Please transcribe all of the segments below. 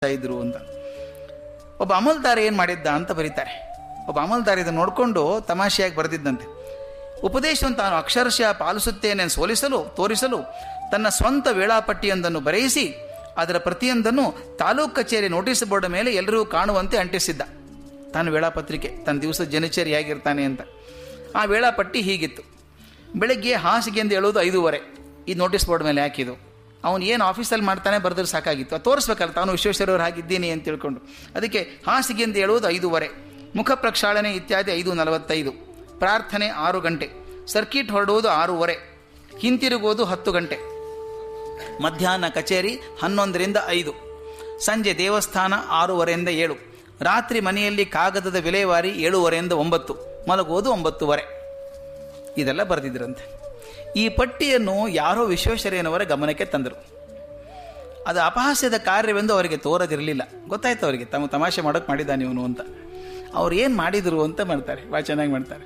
ಇದ್ರು ಅಂತ ಒಬ್ಬ ಅಮಲ್ದಾರ ಏನು ಮಾಡಿದ್ದ ಅಂತ ಬರೀತಾರೆ ಒಬ್ಬ ಅಮಲ್ದಾರ ಇದನ್ನು ನೋಡಿಕೊಂಡು ತಮಾಷೆಯಾಗಿ ಬರೆದಿದ್ದಂತೆ ಉಪದೇಶವನ್ನು ತಾನು ಅಕ್ಷರಶಃ ಪಾಲಿಸುತ್ತೇನೆ ಸೋಲಿಸಲು ತೋರಿಸಲು ತನ್ನ ಸ್ವಂತ ವೇಳಾಪಟ್ಟಿಯೊಂದನ್ನು ಬರೆಯಿಸಿ ಅದರ ಪ್ರತಿಯೊಂದನ್ನು ತಾಲೂಕು ಕಚೇರಿ ನೋಟಿಸ್ ಬೋರ್ಡ್ ಮೇಲೆ ಎಲ್ಲರೂ ಕಾಣುವಂತೆ ಅಂಟಿಸಿದ್ದ ತಾನು ವೇಳಾಪತ್ರಿಕೆ ತನ್ನ ದಿವಸ ಜನಚರಿ ಹೇಗಿರ್ತಾನೆ ಅಂತ ಆ ವೇಳಾಪಟ್ಟಿ ಹೀಗಿತ್ತು ಬೆಳಗ್ಗೆ ಹಾಸಿಗೆಂದು ಹೇಳೋದು ಐದೂವರೆ ಈ ನೋಟಿಸ್ ಬೋರ್ಡ್ ಮೇಲೆ ಹಾಕಿದ್ದು ಅವನು ಏನು ಆಫೀಸಲ್ಲಿ ಮಾಡ್ತಾನೆ ಬರೆದ್ರೆ ಸಾಕಾಗಿತ್ತು ಅದು ತೋರಿಸ್ಬೇಕಲ್ಲ ತಾನು ವಿಶ್ವೇಶ್ವರವ್ರು ಹಾಗಿದ್ದೀನಿ ಅಂತ ತಿಳ್ಕೊಂಡು ಅದಕ್ಕೆ ಹಾಸಿಗೆಂದು ಹೇಳುವುದು ಐದೂವರೆ ಮುಖ ಪ್ರಕ್ಷಾಳನೆ ಇತ್ಯಾದಿ ಐದು ನಲವತ್ತೈದು ಪ್ರಾರ್ಥನೆ ಆರು ಗಂಟೆ ಸರ್ಕಿಟ್ ಹೊರಡುವುದು ಆರೂವರೆ ಹಿಂತಿರುಗುವುದು ಹತ್ತು ಗಂಟೆ ಮಧ್ಯಾಹ್ನ ಕಚೇರಿ ಹನ್ನೊಂದರಿಂದ ಐದು ಸಂಜೆ ದೇವಸ್ಥಾನ ಆರೂವರೆಯಿಂದ ಏಳು ರಾತ್ರಿ ಮನೆಯಲ್ಲಿ ಕಾಗದದ ವಿಲೇವಾರಿ ಏಳುವರೆಯಿಂದ ಒಂಬತ್ತು ಮಲಗುವುದು ಒಂಬತ್ತುವರೆ ಇದೆಲ್ಲ ಬರೆದಿದ್ರಂತೆ ಈ ಪಟ್ಟಿಯನ್ನು ಯಾರೋ ವಿಶ್ವೇಶ್ವರಯ್ಯನವರ ಗಮನಕ್ಕೆ ತಂದರು ಅದು ಅಪಹಾಸ್ಯದ ಕಾರ್ಯವೆಂದು ಅವರಿಗೆ ತೋರದಿರಲಿಲ್ಲ ಗೊತ್ತಾಯ್ತು ಅವರಿಗೆ ತಮ್ಮ ತಮಾಷೆ ಮಾಡೋಕೆ ಮಾಡಿದ್ದಾನೆ ಇವನು ಅಂತ ಅವ್ರು ಏನು ಮಾಡಿದರು ಅಂತ ಮಾಡ್ತಾರೆ ಭಾಳ ಚೆನ್ನಾಗಿ ಮಾಡ್ತಾರೆ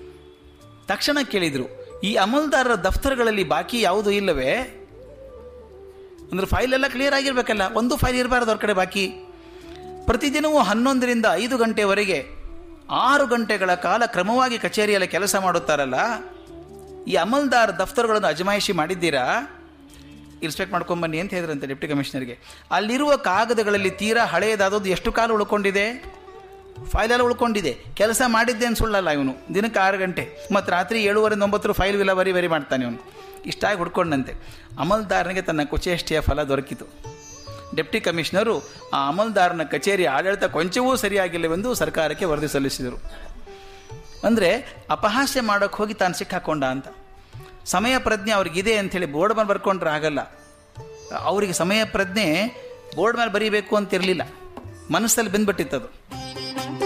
ತಕ್ಷಣ ಕೇಳಿದರು ಈ ಅಮಲ್ದಾರರ ದಫ್ತರ್ಗಳಲ್ಲಿ ಬಾಕಿ ಯಾವುದೂ ಇಲ್ಲವೇ ಅಂದ್ರೆ ಫೈಲ್ ಎಲ್ಲ ಕ್ಲಿಯರ್ ಆಗಿರ್ಬೇಕಲ್ಲ ಒಂದು ಫೈಲ್ ಇರಬಾರ್ದು ಅವ್ರ ಕಡೆ ಬಾಕಿ ಪ್ರತಿದಿನವೂ ಹನ್ನೊಂದರಿಂದ ಐದು ಗಂಟೆವರೆಗೆ ಆರು ಗಂಟೆಗಳ ಕಾಲ ಕ್ರಮವಾಗಿ ಕಚೇರಿಯಲ್ಲಿ ಕೆಲಸ ಮಾಡುತ್ತಾರಲ್ಲ ಈ ಅಮಲ್ದಾರ್ ದಫ್ತರ್ಗಳನ್ನು ಅಜಮಾಯಿಷಿ ಮಾಡಿದ್ದೀರಾ ಇನ್ಸ್ಪೆಕ್ಟ್ ಮಾಡ್ಕೊಂಬನ್ನಿ ಅಂತ ಹೇಳಿದ್ರಂತೆ ಡೆಪ್ಟಿ ಕಮಿಷನರ್ಗೆ ಅಲ್ಲಿರುವ ಕಾಗದಗಳಲ್ಲಿ ತೀರಾ ಹಳೆಯದಾದದ್ದು ಎಷ್ಟು ಕಾಲ ಉಳ್ಕೊಂಡಿದೆ ಫೈಲೆಲ್ಲ ಉಳ್ಕೊಂಡಿದೆ ಕೆಲಸ ಮಾಡಿದ್ದೇನು ಸುಳ್ಳಲ್ಲ ಇವನು ದಿನಕ್ಕೆ ಆರು ಗಂಟೆ ಮತ್ತು ರಾತ್ರಿ ಏಳುವರೆಯಿಂದ ಒಂಬತ್ತರ ಫೈಲ್ ವಿಲ ಬರಿ ಬರಿ ಮಾಡ್ತಾನೆ ಇವನು ಇಷ್ಟಾಗಿ ಹುಡ್ಕೊಂಡಂತೆ ಅಮಲ್ದಾರನಿಗೆ ತನ್ನ ಕುಚೇಷ್ಟಿಯ ಫಲ ದೊರಕಿತು ಡೆಪ್ಟಿ ಕಮಿಷನರು ಆ ಅಮಲ್ದಾರನ ಕಚೇರಿ ಆಡಳಿತ ಕೊಂಚವೂ ಸರಿಯಾಗಿಲ್ಲವೆಂದು ಸರ್ಕಾರಕ್ಕೆ ವರದಿ ಸಲ್ಲಿಸಿದರು ಅಂದರೆ ಅಪಹಾಸ್ಯ ಮಾಡೋಕ್ಕೆ ಹೋಗಿ ತಾನು ಸಿಕ್ಕಾಕೊಂಡ ಅಂತ ಸಮಯ ಪ್ರಜ್ಞೆ ಅವ್ರಿಗಿದೆ ಅಂಥೇಳಿ ಬೋರ್ಡ್ ಮೇಲೆ ಬರ್ಕೊಂಡ್ರೆ ಆಗಲ್ಲ ಅವರಿಗೆ ಸಮಯ ಪ್ರಜ್ಞೆ ಬೋರ್ಡ್ ಮೇಲೆ ಬರೀಬೇಕು ಅಂತಿರಲಿಲ್ಲ ಮನಸ್ಸಲ್ಲಿ ಬಂದ್ಬಿಟ್ಟಿತ್ತದು